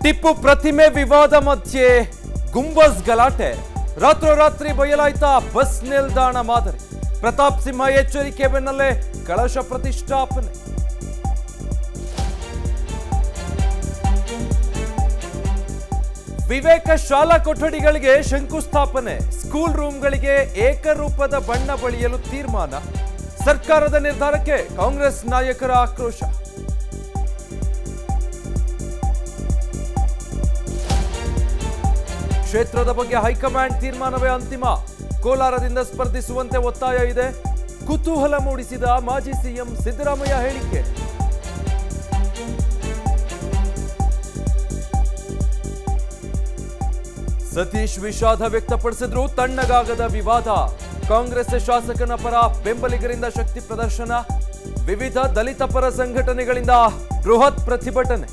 ಟಿಪ್ಪು ಪ್ರತಿಮೆ ವಿವಾದ ಮಧ್ಯೆ ಗುಂಬಸ್ ಗಲಾಟೆ ರಾತ್ರೋರಾತ್ರಿ ಬಯಲಾಯ್ತ ಬಸ್ ನಿಲ್ದಾಣ ಮಾದರಿ ಪ್ರತಾಪ್ ಸಿಂಹ ಎಚ್ಚರಿಕೆ ಬೆನ್ನಲ್ಲೇ ಕಳಶ ಪ್ರತಿಷ್ಠಾಪನೆ ವಿವೇಕ ಶಾಲಾ ಕೊಠಡಿಗಳಿಗೆ ಶಂಕುಸ್ಥಾಪನೆ ಸ್ಕೂಲ್ ರೂಮ್ಗಳಿಗೆ ಏಕರೂಪದ ಬಣ್ಣ ಬಳಿಯಲು ತೀರ್ಮಾನ ಸರ್ಕಾರದ ನಿರ್ಧಾರಕ್ಕೆ ಕಾಂಗ್ರೆಸ್ ನಾಯಕರ ಆಕ್ರೋಶ ಕ್ಷೇತ್ರದ ಬಗ್ಗೆ ಹೈಕಮಾಂಡ್ ತೀರ್ಮಾನವೇ ಅಂತಿಮ ಕೋಲಾರದಿಂದ ಸ್ಪರ್ಧಿಸುವಂತೆ ಒತ್ತಾಯ ಇದೆ ಕುತೂಹಲ ಮೂಡಿಸಿದ ಮಾಜಿ ಸಿಎಂ ಸಿದ್ದರಾಮಯ್ಯ ಹೇಳಿಕೆ ಸತೀಶ್ ವಿಷಾದ ವ್ಯಕ್ತಪಡಿಸಿದ್ರು ತಣ್ಣಗಾಗದ ವಿವಾದ ಕಾಂಗ್ರೆಸ್ ಶಾಸಕನ ಪರ ಬೆಂಬಲಿಗರಿಂದ ಶಕ್ತಿ ಪ್ರದರ್ಶನ ವಿವಿಧ ದಲಿತ ಪರ ಸಂಘಟನೆಗಳಿಂದ ಬೃಹತ್ ಪ್ರತಿಭಟನೆ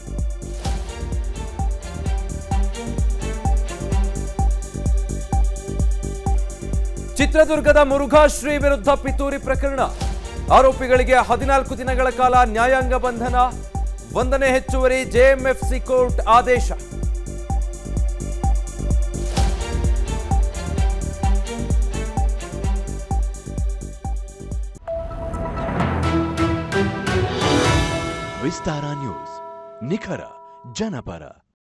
ಚಿತ್ರದುರ್ಗದ ಮುರುಘಾಶ್ರೀ ವಿರುದ್ಧ ಪಿತೂರಿ ಪ್ರಕರಣ ಆರೋಪಿಗಳಿಗೆ ಹದಿನಾಲ್ಕು ದಿನಗಳ ಕಾಲ ನ್ಯಾಯಾಂಗ ಬಂಧನ ಒಂದನೇ ಹೆಚ್ಚುವರಿ ಜೆಎಂಎಫ್ಸಿ ಕೋರ್ಟ್ ಆದೇಶ ವಿಸ್ತಾರ ನ್ಯೂಸ್ ನಿಖರ ಜನಪರ